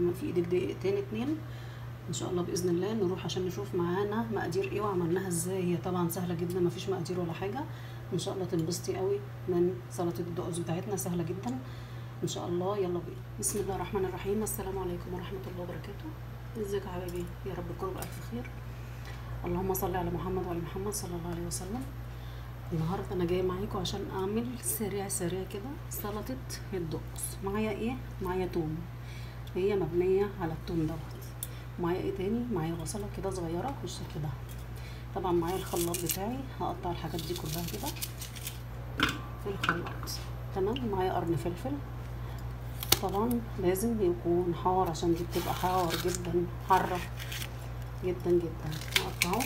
ما في ايدك دقيقتين اتنين ان شاء الله باذن الله نروح عشان نشوف معانا مقادير ايه وعملناها ازاي هي طبعا سهله جدا ما فيش مقادير ولا حاجه ان شاء الله تنبسطي قوي من سلطه الدقوس بتاعتنا سهله جدا ان شاء الله يلا بينا بسم الله الرحمن الرحيم السلام عليكم ورحمه الله وبركاته ازيك يا حبايبي يا رب تكونوا بالف خير اللهم صل على محمد وعلى محمد صلى الله عليه وسلم النهارده انا جايه معاكم عشان اعمل سريع سريع كده سلطه الدقوس معايا ايه معايا توم هي مبنيه على التوم دوت معايا ايه تاني معايا بصله كده صغيره بالشكل ده طبعا معايا الخلاط بتاعي هقطع الحاجات دي كلها كده في الخلاط تمام معايا قرن فلفل طبعا لازم يكون حار عشان دي بتبقى حار جدا حاره جدا جدا هقطعه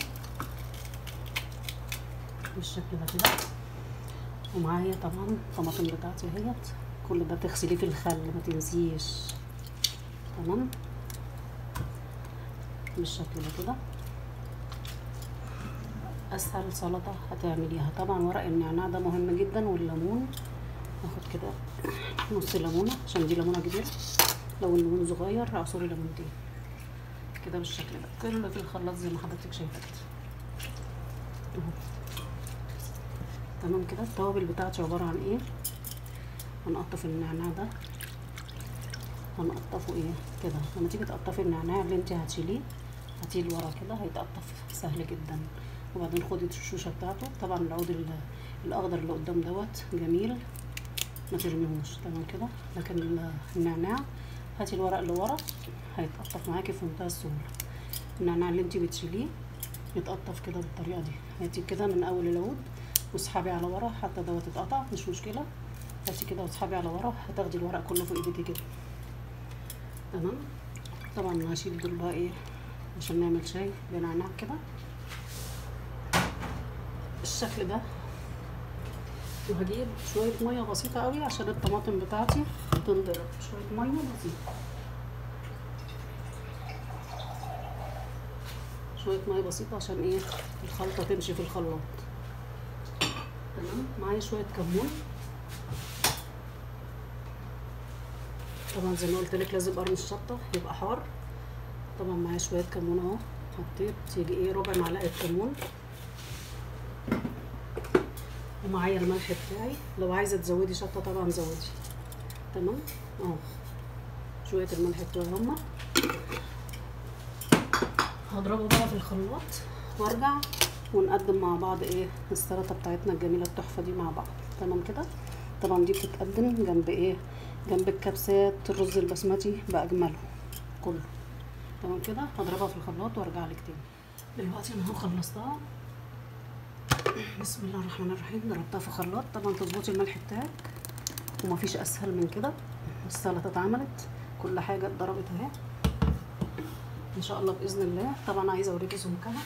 بالشكل ده كده ومعايا طبعا الطماطم بتاعتي اهيت كل ده تغسليه في الخل ما تنسيش تمام بالشكل ده كده اسهل سلطه هتعمليها طبعا ورق النعناع ده مهم جدا والليمون ناخد كده نص ليمونه عشان دي ليمونه كبيره لو الليمون صغير اعصري ليمونتين كده بالشكل ده كله في الخلاط زي ما حضرتك شايفه كده تمام كده التوابل بتاعتي عباره عن ايه هنقطف النعناع ده هنقطفه ايه كده لما تيجي تقطفي النعناع اللي انت هتشيليه هاتيه لورا كده هيتقطف سهل جدا وبعدين خدي الشوشه بتاعته طبعا العود الاخضر اللي قدام دوت جميل ما ترميهوش تمام كده لكن النعناع هاتي الورق اللي ورا هيتقطف معاكي في منتهى السهوله النعناع اللي انت بتشيليه يتقطف كده بالطريقه دي هاتي كده من اول العود واسحبي على ورا حتى دوت اتقطع مش مشكله هاتي كده واسحبي على ورا هتاخدي الورق كله في ايديكي كده تمام طبعا هشيل دول بقى ايه عشان نعمل شاي بنعناع كده بالشكل ده وهجيب شويه ميه بسيطه قوي عشان الطماطم بتاعتي تنضرب شويه ميه بسيطه شويه ميه بسيطه عشان ايه الخلطه تمشي في الخلاط تمام معايا شويه كمون طبعا زي ما قلت لك لازم قرن الشطه يبقى حار طبعا معايا شويه كمون اهو حطيت يجي ايه ربع معلقه كمون ومعايا الملح بتاعي لو عايزه تزودي شطه طبعا زودي تمام اهو شويه الملح بتوعي هما هضربه بقى في الخلاط وارجع ونقدم مع بعض ايه السلطه بتاعتنا الجميله التحفه دي مع بعض تمام كده طبعا دي بتتقدم جنب ايه جنب الكبسات الرز البسمتي باجمله كله تمام كده هضربها في الخلاط وارجع لك تاني دلوقتي انا اهو خلصتها بسم الله الرحمن الرحيم ضربتها في خلاط طبعا تظبطي الملح بتاعك ومفيش اسهل من كده السلطه اتعملت كل حاجه اتضربت اهي ان شاء الله باذن الله طبعا عايزه اوريكي سمكها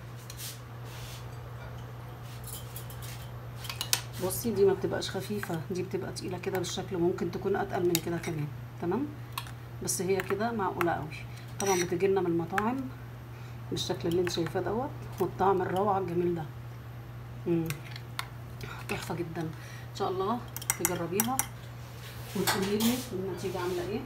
بصي دي ما بتبقاش خفيفه دي بتبقى تقيله كده بالشكل ممكن تكون اتقل من كده كمان تمام بس هي كده معقوله قوي طبعا بتجي لنا من المطاعم بالشكل اللي انت شايفاه دوت والطعم الروعه الجميل ده امم تحفه جدا ان شاء الله تجربيها وتقولي لي النتيجه عامله ايه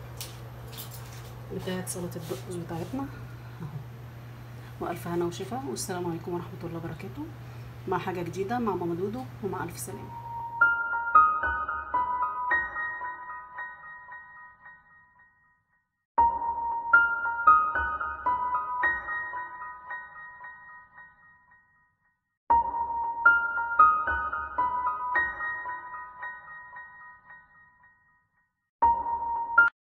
بتاعت سلطه الدقوس بتاعتنا اهو والف هنا وشفا والسلام عليكم ورحمه الله وبركاته مع حاجه جديده مع ماما دودو ومع الف سلامه